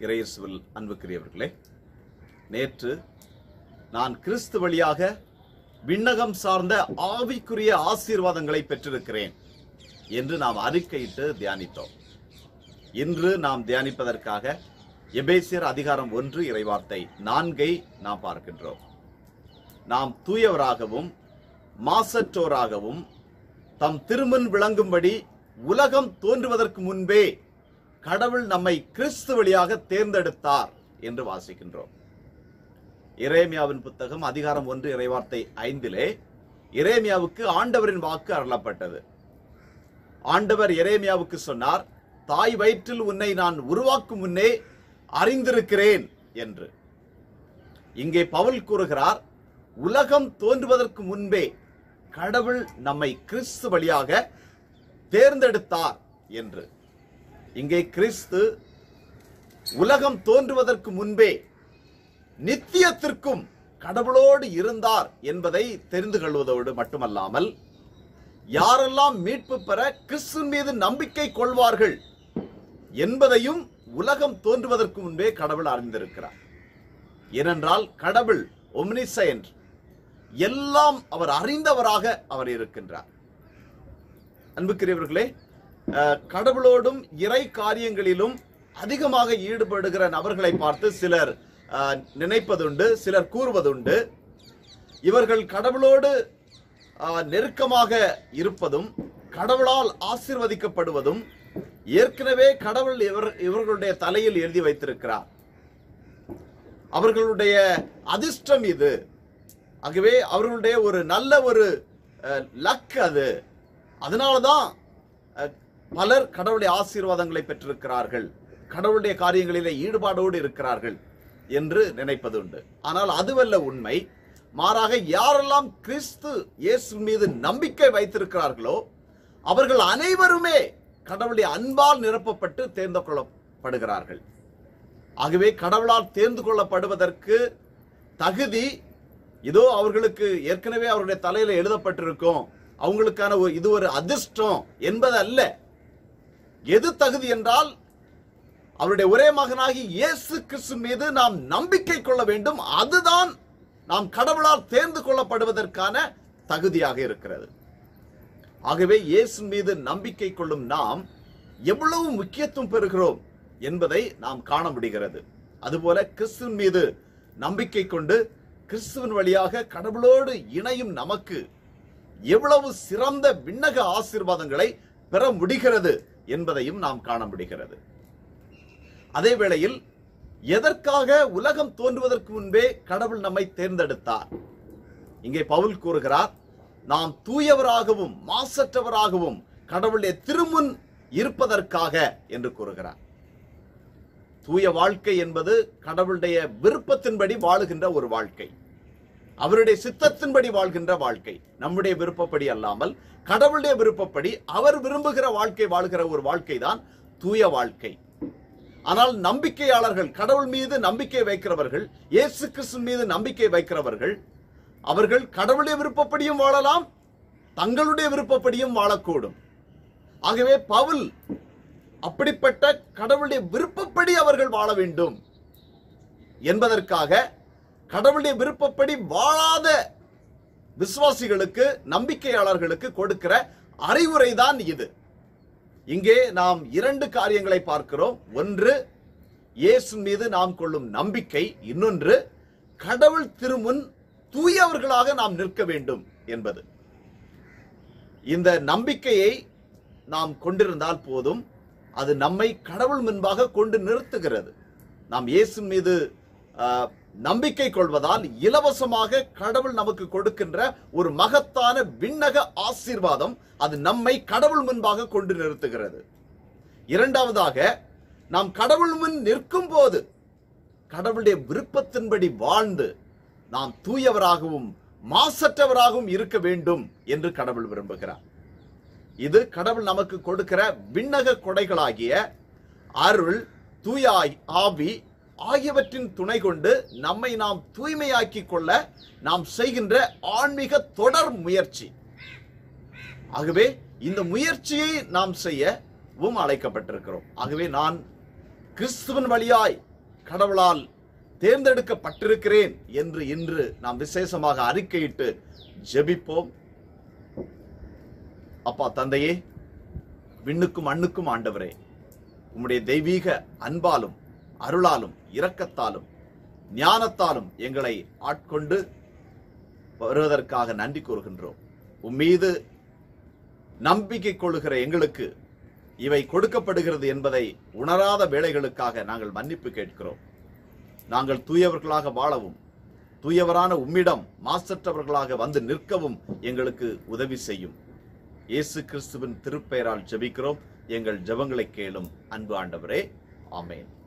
இறையேசுவில் அன்புக்குரியவர்களே நேற்று நான் கிறிஸ்து வழியாக விண்ணகம் சார்ந்த ஆவிக்குரிய ஆசீர்வாதங்களை பெற்றிருக்கிறேன் என்று நாம் அறிக்கையிட்டு தியானித்தோம் இன்று நாம் தியானிப்பதற்காக எபேசியர் அதிகாரம் ஒன்று இறைவார்த்தை நான்கை நாம் பார்க்கின்றோம் நாம் தூயவராகவும் மாசற்றோராகவும் தம் திருமுன் விளங்கும்படி உலகம் தோன்றுவதற்கு முன்பே கடவுள் நம்மை கிறிஸ்து வழியாக தேர்ந்தெடுத்தார் என்று வாசிக்கின்றோம் இரேமியாவின் புத்தகம் அதிகாரம் ஒன்று இறைவார்த்தை ஐந்திலே இரேமியாவுக்கு ஆண்டவரின் வாக்கு அருளப்பட்டது ஆண்டவர் எரேமியாவுக்கு சொன்னார் தாய் வயிற்றில் உன்னை நான் உருவாக்கும் முன்னே அறிந்திருக்கிறேன் என்று இங்கே பவுல் கூறுகிறார் உலகம் தோன்றுவதற்கு முன்பே கடவுள் நம்மை கிறிஸ்து வழியாக தேர்ந்தெடுத்தார் என்று இங்கே கிறிஸ்து உலகம் தோன்றுவதற்கு முன்பே நித்தியத்திற்கும் கடவுளோடு இருந்தார் என்பதை தெரிந்து கொள்வதோடு மட்டுமல்லாமல் யாரெல்லாம் மீட்பு பெற கிறிஸ்துவின் மீது நம்பிக்கை கொள்வார்கள் என்பதையும் உலகம் தோன்றுவதற்கு முன்பே கடவுள் அறிந்திருக்கிறார் ஏனென்றால் கடவுள் ஒம்னிசைன்ட் எல்லாம் அவர் அறிந்தவராக அவர் இருக்கின்றார் அன்புக்குரியவர்களே அஹ், கடவுளோடும் இறை காரியங்களிலும் அதிகமாக ஈடுபடுகிற நபர்களை பார்த்து சிலர் அஹ், நினைப்பதுண்டு சிலர் கூறுவதுண்டு இவர்கள் கடவுளோடு அஹ், நெருக்கமாக இருப்பதும் கடவுளால் ஆசீர்வதிக்கப்படுவதும் ஏற்கனவே கடவுள் இவர் இவர்களுடைய தலையில் எழுதி வைத்திருக்கிறார் அவர்களுடைய அதிர்ஷ்டம் இது ஆகவே அவர்களுடைய ஒரு நல்ல ஒரு லக் அது அதனாலதான் அஹ், பலர் கடவுளுடைய ஆசீர்வாதங்களை பெற்றிருக்கிறார்கள் கடவுளுடைய காரியங்களிலே ஈடுபாடோடு இருக்கிறார்கள் என்று நினைப்பது உண்டு ஆனால் அதுவல்ல உண்மை மாறாக யாரெல்லாம் கிறிஸ்து இயேசு மீது நம்பிக்கை வைத்திருக்கிறார்களோ அவர்கள் அனைவருமே கடவுளுடைய அன்பால் நிரப்பப்பட்டு தேர்ந்து கொள்ளப்படுகிறார்கள் ஆகவே கடவுளால் தேர்ந்து கொள்ளப்படுவதற்கு தகுதி இதோ அவர்களுக்கு ஏற்கனவே அவருடைய தலையில எழுதப்பட்டிருக்கும் அவங்களுக்கான ஒரு இது ஒரு அதிர்ஷ்டம் என்பது அல்ல எது தகுதி என்றால் அவருடைய ஒரே மகனாகி இயேசு கிறிஸ்து மீது நாம் நம்பிக்கை கொள்ள வேண்டும் அதுதான் நாம் கடவுளால் தேர்ந்து கொள்ளப்படுவதற்கான தகுதியாக இருக்கிறது ஆகவே இயேசு மீது நம்பிக்கை கொள்ளும் நாம் எவ்வளவு முக்கியத்துவம் பெறுகிறோம் என்பதை நாம் காண முடிகிறது அதுபோல கிறிஸ்துவின் மீது நம்பிக்கை கொண்டு கிறிஸ்துவின் வழியாக கடவுளோடு இணையும் நமக்கு எவ்வளவு சிறந்த விண்ணக ஆசீர்வாதங்களை பெற முடிகிறது என்பதையும் நாம் காண முடிகிறது அதே வேளையில் எதற்காக உலகம் தோன்றுவதற்கு முன்பே கடவுள் நம்மை தேர்ந்தெடுத்தார் இங்கே பவுல் கூறுகிறார் நாம் தூயவராகவும் மாசற்றவராகவும் கடவுளுடைய திருமுன் இருப்பதற்காக என்று கூறுகிறார் தூய வாழ்க்கை என்பது கடவுளுடைய விருப்பத்தின்படி வாழுகின்ற ஒரு வாழ்க்கை அவருடைய சித்தத்தின்படி வாழ்கின்ற வாழ்க்கை நம்முடைய விருப்பப்படி அல்லாமல் கடவுளுடைய விருப்பப்படி அவர் விரும்புகிற வாழ்க்கை வாழ்கிற ஒரு வாழ்க்கை தான் தூய வாழ்க்கை ஆனால் நம்பிக்கையாளர்கள் கடவுள் மீது நம்பிக்கை வைக்கிறவர்கள் இயேசு கிறிஸ்து மீது நம்பிக்கை வைக்கிறவர்கள் அவர்கள் கடவுளுடைய விருப்பப்படியும் வாழலாம் தங்களுடைய விருப்பப்படியும் வாழக்கூடும் ஆகவே பவுல் அப்படிப்பட்ட கடவுளுடைய விருப்பப்படி அவர்கள் வாழ வேண்டும் என்பதற்காக கடவுளுடைய விருப்பப்படி வாழாத விசுவாசிகளுக்கு நம்பிக்கையாளர்களுக்கு கொடுக்கிற அறிவுரை தான் இது இங்கே நாம் இரண்டு காரியங்களை பார்க்கிறோம் ஒன்று இயேசு மீது நாம் கொள்ளும் நம்பிக்கை இன்னொன்று கடவுள் திருமுன் தூயவர்களாக நாம் நிற்க வேண்டும் என்பது இந்த நம்பிக்கையை நாம் கொண்டிருந்தால் போதும் அது நம்மை கடவுள் முன்பாக கொண்டு நிறுத்துகிறது நாம் இயேசு மீது ஆ, நம்பிக்கை கொள்வதால் இலவசமாக கடவுள் நமக்கு கொடுக்கின்ற ஒரு மகத்தான விண்ணக ஆசீர்வாதம் அது நம்மை கடவுள் முன்பாக கொண்டு நிறுத்துகிறது இரண்டாவதாக நாம் கடவுள் முன் நிற்கும் போது கடவுளுடைய விருப்பத்தின்படி வாழ்ந்து நாம் தூயவராகவும் மாசற்றவராகவும் இருக்க வேண்டும் என்று கடவுள் விரும்புகிறார் இது கடவுள் நமக்கு கொடுக்கிற விண்ணக கொடைகளாகிய அருள் தூய ஆய்- ஆவி ஆகியவற்றின் துணை கொண்டு நம்மை நாம் தூய்மையாக்கிக் கொள்ள நாம் செய்கின்ற ஆன்மீக தொடர் முயற்சி ஆகவே இந்த முயற்சியை நாம் செய்யவும் அழைக்கப்பட்டிருக்கிறோம் ஆகவே நான் கிறிஸ்துவின் வழியாய் கடவுளால் தேர்ந்தெடுக்கப்பட்டிருக்கிறேன் என்று இன்று நாம் விசேஷமாக அறிக்கையிட்டு ஜெபிப்போம் அப்பா தந்தையே விண்ணுக்கும் மண்ணுக்கும் ஆண்டவரே உம்முடைய தெய்வீக அன்பாலும் அருளாலும் இரக்கத்தாலும் ஞானத்தாலும் எங்களை ஆட்கொண்டு வருவதற்காக நன்றி கூறுகின்றோம் உம்மீது நம்பிக்கை கொள்ளுகிற எங்களுக்கு இவை கொடுக்கப்படுகிறது என்பதை உணராத வேளைகளுக்காக நாங்கள் மன்னிப்பு கேட்கிறோம் நாங்கள் தூயவர்களாக வாழவும் தூயவரான உம்மிடம் மாசற்றவர்களாக வந்து நிற்கவும் எங்களுக்கு உதவி செய்யும் இயேசு கிறிஸ்துவின் திருப்பெயரால் ஜெபிக்கிறோம் எங்கள் ஜெபங்களை கேளும் அன்பு ஆண்டவரே ஆமென்